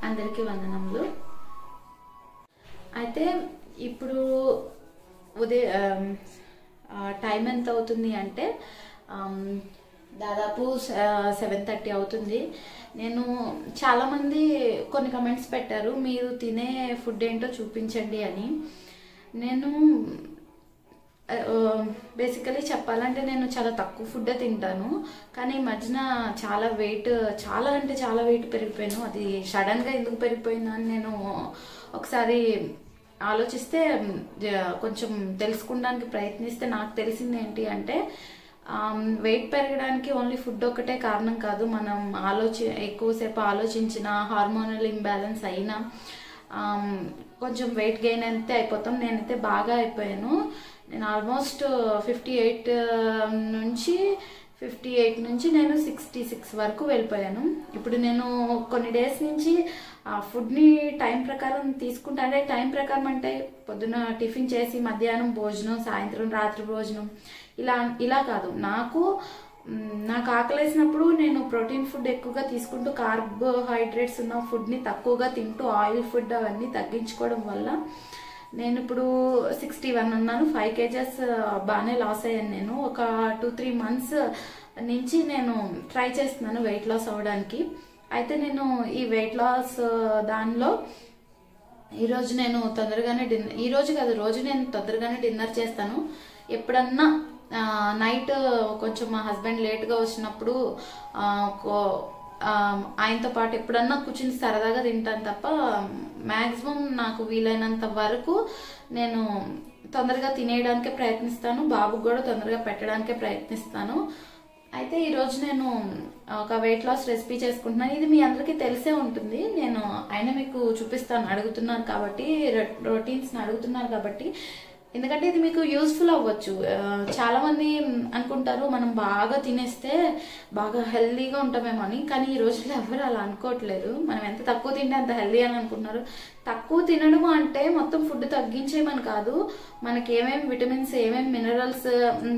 అందరికీ వందనములు అయితే ఇప్పుడు ఉదయం టైం ఎంత అవుతుంది అంటే ఆమ్, దాదాపు సెవెన్ థర్టీ అవుతుంది నేను చాలామంది కొన్ని కమెంట్స్ పెట్టారు మీరు తినే ఫుడ్ ఏంటో చూపించండి అని నేను బేసికలీ చెప్పాలంటే నేను చాలా తక్కువ ఫుడ్ తింటాను కానీ ఈ మధ్యన చాలా వెయిట్ చాలా అంటే చాలా వెయిట్ పెరిగిపోయాను అది సడన్గా ఎందుకు పెరిగిపోయిందో అని నేను ఒకసారి ఆలోచిస్తే జ- కొంచెం తెలుసుకోవడానికి ప్రయత్నిస్తే నాకు తెలిసింది ఏంటి అంటే వెయిట్ పెరగడానికి ఓన్లీ ఫుడ్ ఒకటే కారణం కాదు మనం ఆలోచి ఎక్కువసేపు ఆలోచించిన హార్మోనల్ ఇంబ్యాలెన్స్ అయినా ఆమ్, కొంచెం వెయిట్ గెయిన్ అయితే అయిపోతాం నేనైతే బాగా అయిపోయాను నేను ఆల్మోస్ట్ ఫిఫ్టీ ఎయిట్ నుంచి ఫిఫ్టీ ఎయిట్ నుంచి నేను సిక్స్టీ సిక్స్ వరకు వెళ్ళిపోయాను ఇప్పుడు నేను కొన్ని డేస్ నుంచి ఆ ఫుడ్ని టైం ప్రకారం తీసుకుంటా అంటే టైం ప్రకారం అంటే పొద్దున టిఫిన్ చేసి మధ్యాహ్నం భోజనం సాయంత్రం రాత్రి భోజనం ఇలా ఇలా కాదు నాకు మ్, నాకు ఆకలేసినప్పుడు నేను ప్రోటీన్ ఫుడ్ ఎక్కువగా తీసుకుంటూ కార్బోహైడ్రేట్స్ ఉన్న ఫుడ్ని తక్కువగా తింటూ ఆయిల్ ఫుడ్ అవన్నీ తగ్గించుకోవడం వల్ల నేను ఇప్పుడు సిక్స్టీ వన్ ఉన్నాను ఫైవ్ కేజెస్ బాగానే లాస్ అయ్యాను నేను ఒక టూ త్రీ మంత్స్ నుంచి నేను ట్రై చేస్తున్నాను వెయిట్ లాస్ అవ్వడానికి అయితే నేను ఈ వెయిట్ లాస్ దానిలో ఈరోజు నేను తొందరగానే డిన్నర్ ఈ రోజు కాదు రోజు నేను తొందరగానే డిన్నర్ చేస్తాను ఎప్పుడన్నా ఆ, నైట్ కొంచెం మా హస్బెండ్ లేట్గా వచ్చినప్పుడు ఆ, కో- ఆ, ఆయనతో పాటు ఎప్పుడన్నా కూర్చుని సరదాగా తింటాను తప్ప మ్యాక్సిమం నాకు వీలైనంత వరకు నేను తొందరగా తినేయడానికే ప్రయత్నిస్తాను బాబుకు కూడా తొందరగా పెట్టడానికే ప్రయత్నిస్తాను అయితే ఈరోజు నేను ఒక వెయిట్ లాస్ రెసిపీ చేసుకుంటున్నాను ఇది మీ అందరికీ తెలిసే ఉంటుంది నేను అయినా మీకు చూపిస్తాను అడుగుతున్నారు కాబట్టి రొటీన్స్ని అడుగుతున్నారు కాబట్టి ఎందుకంటే ఇది మీకు యూస్ఫుల్ అవ్వచ్చు ఆ, చాలా మంది అనుకుంటారు మనం బాగా తినేస్తే బాగా హెల్దీగా ఉంటామేమో అని కానీ ఈ రోజుల్లో ఎవరు అలా అనుకోవట్లేదు మనం ఎంత తక్కువ తింటే అంత హెల్దీ అని అనుకుంటున్నారు తక్కువ తినడం అంటే మొత్తం ఫుడ్ తగ్గించేయమని కాదు మనకి ఏమేమి విటమిన్స్ ఏమేమి మినరల్స్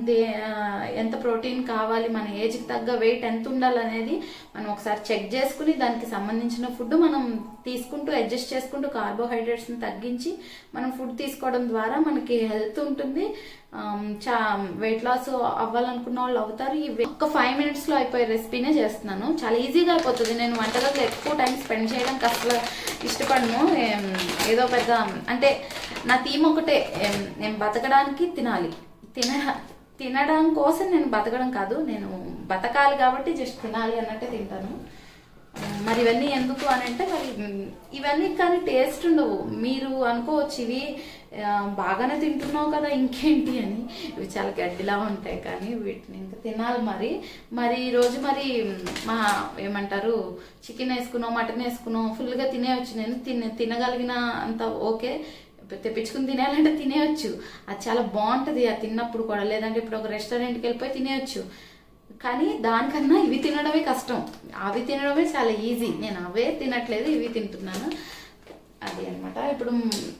ఎంత ప్రోటీన్ కావాలి మన ఏజ్కి తగ్గ వెయిట్ ఎంత ఉండాలనేది మనం ఒకసారి చెక్ చేసుకుని దానికి సంబంధించిన ఫుడ్ మనం తీసుకుంటూ అడ్జస్ట్ చేసుకుంటూ కార్బోహైడ్రేట్స్ని తగ్గించి మనం ఫుడ్ తీసుకోవడం ద్వారా మనకి హెల్త్ ఉంటుంది ఆమ్, చా వెయిట్ లాస్ అవ్వాలనుకున్న వాళ్ళు అవుతారు ఇవి ఒక ఫైవ్ మినిట్స్ లో అయిపోయే రెసిపీనే చేస్తున్నాను చాలా ఈజీగా అయిపోతుంది నేను వంటగదిలో ఎక్కువ టైం స్పెండ్ చేయడానికి అసలు ఇష్టపడను ఏం, ఏదో పెద్ద అంటే నా థీమ్ ఒకటే ఏం, నేను బతకడానికి తినాలి తిన తినడం కోసం నేను బతకడం కాదు నేను బతకాలి కాబట్టి జస్ట్ తినాలి అన్నట్టే తింటాను మరి ఇవన్నీ ఎందుకు అని అంటే మరి మ్, ఇవన్నీ కానీ టేస్ట్ ఉండవు మీరు అనుకోవచ్చు ఇవి ఆ, బాగానే తింటున్నావు కదా ఇంకేంటి అని ఇవి చాలా గడ్డిలా ఉంటాయి కానీ వీటిని ఇంకా తినాలి మరి మరి ఈ రోజు మరి మ్, మా ఏమంటారు చికెన్ వేసుకున్నాం మటన్ వేసుకున్నాం ఫుల్గా తినేయచ్చు నేను తిన తినగలిగిన అంత ఓకే తెప్పించుకుని తినేయాలంటే తినేయచ్చు అది చాలా బాగుంటుంది అది తిన్నప్పుడు కూడా లేదంటే ఇప్పుడు ఒక రెస్టారెంట్కి వెళ్ళిపోయి తినేయచ్చు కానీ దానికన్నా ఇవి తినడమే కష్టం అవి తినడమే చాలా ఈజీ నేను అవే తినట్లేదు ఇవి తింటున్నాను అది అన్నమాట ఇప్పుడు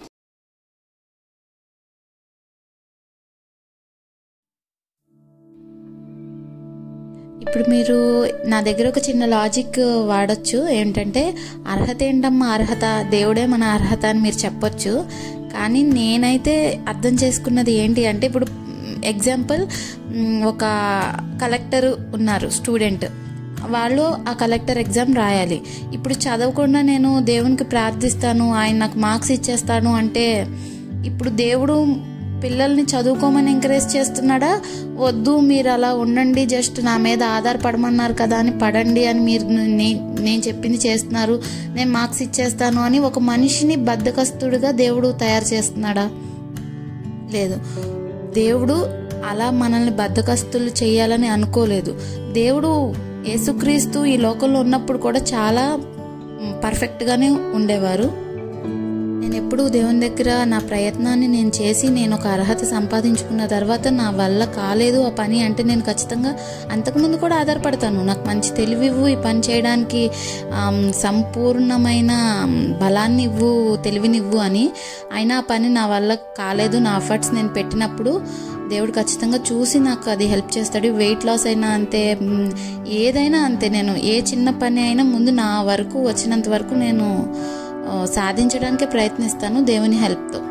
ఇప్పుడు మీరు నా దగ్గర ఒక చిన్న లాజిక్ వాడచ్చు ఏంటంటే అర్హత ఏంటమ్మా అర్హత దేవుడే మన అర్హత అని మీరు చెప్పొచ్చు కానీ నేనైతే అర్థం చేసుకున్నది ఏంటి అంటే ఇప్పుడు ఎగ్జాంపుల్ ఒక కలెక్టర్ ఉన్నారు స్టూడెంట్ వాళ్ళు ఆ కలెక్టర్ ఎగ్జామ్ రాయాలి ఇప్పుడు చదవకుండా నేను దేవునికి ప్రార్థిస్తాను ఆయన నాకు మార్క్స్ ఇచ్చేస్తాను అంటే ఇప్పుడు దేవుడు పిల్లల్ని చదువుకోమని ఎంకరేజ్ చేస్తున్నాడా వద్దు మీరు అలా ఉండండి జస్ట్ నా మీద ఆధారపడమన్నారు కదా అని పడండి అని మీరు నే- నేను చెప్పింది చేస్తున్నారు నేను మార్క్స్ ఇచ్చేస్తాను అని ఒక మనిషిని బద్దకస్తుడిగా దేవుడు తయారు చేస్తున్నాడా లేదు దేవుడు అలా మనల్ని బద్దకస్తులు చేయాలని అనుకోలేదు దేవుడు యేసుక్రీస్తు ఈ లోకంలో ఉన్నప్పుడు కూడా చాలా మ్, పర్ఫెక్ట్గానే ఉండేవారు నేను ఎప్పుడూ దేవుని దగ్గర నా ప్రయత్నాన్ని నేను చేసి నేను ఒక అర్హత సంపాదించుకున్న తర్వాత నా వల్ల కాలేదు ఆ పని అంటే నేను ఖచ్చితంగా అంతకుముందు కూడా ఆధారపడతాను నాకు మంచి తెలివివ్వు ఈ పని చేయడానికి ఆమ్, సంపూర్ణమైన ఆమ్, బలాన్ని ఇవ్వు తెలివినివ్వు అని అయినా ఆ పని నా వల్ల కాలేదు నా ఎఫర్ట్స్ నేను పెట్టినప్పుడు దేవుడు ఖచ్చితంగా చూసి నాకు అది హెల్ప్ చేస్తాడు వెయిట్ లాస్ అయినా అంతే మ్, ఏదైనా అంతే నేను ఏ చిన్న పని అయినా ముందు నా వరకు వచ్చినంత వరకు నేను ఆ, సాధించడానికే ప్రయత్నిస్తాను దేవుని హెల్ప్తో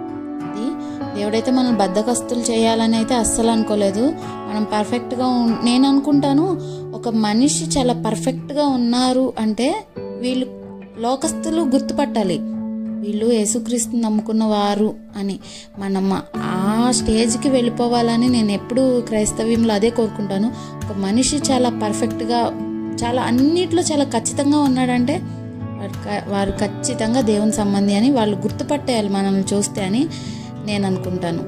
అది దేవుడైతే మనం బద్దకస్తులు చేయాలని అయితే అస్సలు అనుకోలేదు మనం పర్ఫెక్ట్గా ఉన్- నేను అనుకుంటాను ఒక మనిషి చాలా పర్ఫెక్ట్గా ఉన్నారు అంటే వీళ్ళు లోకస్తులు గుర్తుపట్టాలి వీళ్ళు యేసుక్రీస్తుని నమ్ముకున్న వారు అని మనం ఆ స్టేజ్కి వెళ్ళిపోవాలని నేను ఎప్పుడు క్రైస్తవ్యంలో అదే కోరుకుంటాను ఒక మనిషి చాలా పర్ఫెక్ట్గా చాలా అన్నిట్లో చాలా ఖచ్చితంగా ఉన్నాడంటే వారు క- వారు ఖచ్చితంగా దేవుని సంబంధి అని వాళ్ళు గుర్తుపట్టేయాలి మనల్ని చూస్తే అని నేను అనుకుంటాను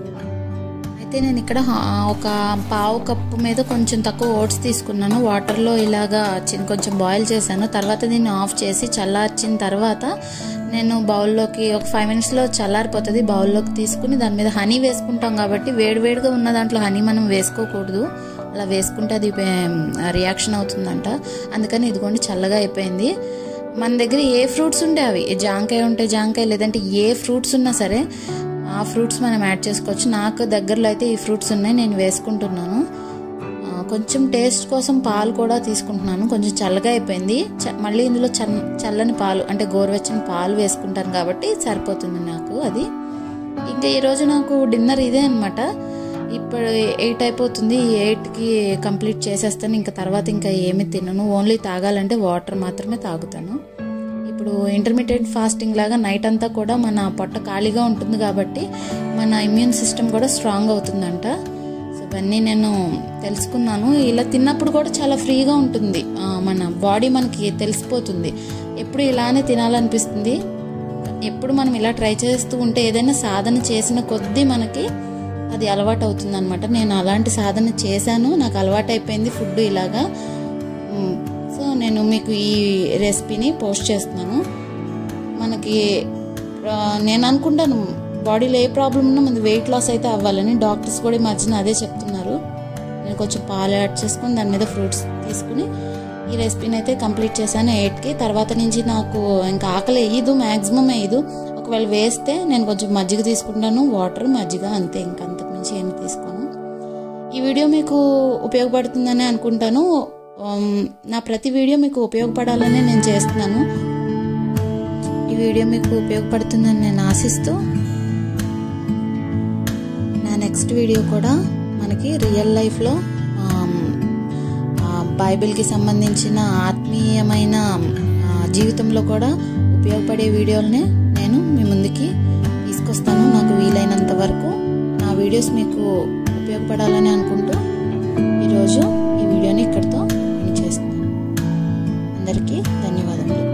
అయితే నేను ఇక్కడ హా- ఒక పావు కప్పు మీద కొంచెం తక్కువ ఓట్స్ తీసుకున్నాను వాటర్లో ఇలాగా చిన్న కొంచెం బాయిల్ చేశాను తర్వాత దీన్ని ఆఫ్ చేసి చల్లార్చిన తర్వాత నేను బౌల్లోకి ఒక ఫైవ్ మినిట్స్లో చల్లారిపోతుంది బౌల్లోకి తీసుకుని దాని మీద హనీ వేసుకుంటాం కాబట్టి వేడివేడిగా ఉన్న దాంట్లో హనీ మనం వేసుకోకూడదు అలా వేసుకుంటే అది రియాక్షన్ అవుతుందంట అందుకని ఇదిగోండి చల్లగా అయిపోయింది మన దగ్గర ఏ ఫ్రూట్స్ ఉంటే అవి జాంకాయ ఉంటే జాంకాయ లేదంటే ఏ ఫ్రూట్స్ ఉన్నా సరే ఆ ఫ్రూట్స్ మనం యాడ్ చేసుకోవచ్చు నాకు దగ్గరలో అయితే ఈ ఫ్రూట్స్ ఉన్నాయి నేను వేసుకుంటున్నాను ఆ, కొంచెం టేస్ట్ కోసం పాలు కూడా తీసుకుంటున్నాను కొంచెం చల్లగా అయిపోయింది చ- మళ్ళీ ఇందులో చన్ చల్లని పాలు అంటే గోరువెచ్చని పాలు వేసుకుంటాను కాబట్టి సరిపోతుంది నాకు అది ఇంకా ఈరోజు నాకు డిన్నర్ ఇదే అనమాట ఇప్పుడు ఎయిట్ అయిపోతుంది ఎయిట్కి కంప్లీట్ చేసేస్తాను ఇంకా తర్వాత ఇంకా ఏమి తినను ఓన్లీ తాగాలంటే వాటర్ మాత్రమే తాగుతాను ఇప్పుడు ఇంటర్మీడియట్ ఫాస్టింగ్ లాగా నైట్ అంతా కూడా మన పొట్ట ఖాళీగా ఉంటుంది కాబట్టి మన ఇమ్యూన్ సిస్టమ్ కూడా స్ట్రాంగ్ అవుతుందంట సో ఇవన్నీ నేను తెలుసుకున్నాను ఇలా తిన్నప్పుడు కూడా చాలా ఫ్రీగా ఉంటుంది ఆ, మన బాడీ మనకి తెలిసిపోతుంది ఎప్పుడు ఇలానే తినాలనిపిస్తుంది ఎప్పుడు మనం ఇలా ట్రై చేస్తూ ఉంటే ఏదైనా సాధన చేసిన కొద్దీ మనకి అది అలవాటు అవుతుంది అనమాట నేను అలాంటి సాధన చేశాను నాకు అలవాటు అయిపోయింది ఫుడ్ ఇలాగా మ్, సో నేను మీకు ఈ రెసిపీని పోస్ట్ చేస్తున్నాను మనకి ఆ, నేను అనుకుంటాను బాడీలో ఏ ప్రాబ్లం ఉన్నా మనది వెయిట్ లాస్ అయితే అవ్వాలని డాక్టర్స్ కూడా ఈ మధ్యన అదే చెప్తున్నారు నేను కొంచెం పాలు యాడ్ చేసుకుని దాని మీద ఫ్రూట్స్ తీసుకుని ఈ రెసిపీని అయితే కంప్లీట్ చేశాను ఎయిట్కి తర్వాత నుంచి నాకు ఇంకా ఆకలి వేయదు మ్యాక్సిమం వేయదు ఒకవేళ వేస్తే నేను కొంచెం మజ్జిగ తీసుకుంటాను వాటర్ మజ్జిగ అంతే ఇంకా అంతకు మించి ఏమి తీసుకోను ఈ వీడియో మీకు ఉపయోగపడుతుందని అనుకుంటాను ఉమ్, నా ప్రతి వీడియో మీకు ఉపయోగపడాలని నేను చేస్తున్నాను ఈ వీడియో మీకు ఉపయోగపడుతుందని నేను ఆశిస్తూ నా నెక్స్ట్ వీడియో కూడా మనకి రియల్ లైఫ్లో ఆమ్, ఆ, బైబిల్కి సంబంధించిన ఆత్మీయమైన ఆ, జీవితంలో కూడా ఉపయోగపడే వీడియోలనే నేను మీ ముందుకి తీసుకొస్తాను నాకు వీలైనంత వరకు నా వీడియోస్ మీకు ఉపయోగపడాలని అనుకుంటూ ఈరోజు ఈ వీడియోని ఇక్కడితో ఫినిష్ చేస్తున్నాను అందరికీ ధన్యవాదములు